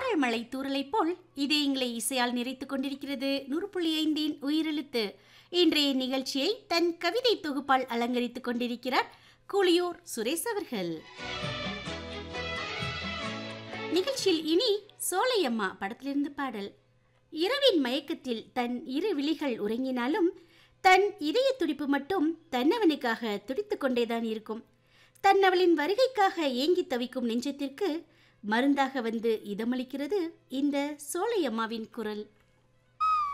சாரல் மழை தூறலை போல் இதயங்களை இசையால் நிறைத்துக் கொண்டிருக்கிறது நூறு புள்ளி ஐந்தின் உயிரெழுத்து இன்றைய நிகழ்ச்சியை தன் கவிதை தொகுப்பால் அலங்கரித்துக் கொண்டிருக்கிறார் கூலியூர் சுரேஷ் அவர்கள் நிகழ்ச்சியில் இனி சோலையம்மா படத்திலிருந்து பாடல் இரவின் மயக்கத்தில் தன் இரு விழிகள் உறங்கினாலும் தன் இதய துடிப்பு மட்டும் தன்னவனுக்காக துடித்துக் கொண்டேதான் இருக்கும் தன்னவளின் வருகைக்காக ஏங்கி தவிக்கும் நெஞ்சத்திற்கு மருந்தாக வந்து இதமளிக்கிறது இந்த சோலையம்மாவின் குரல்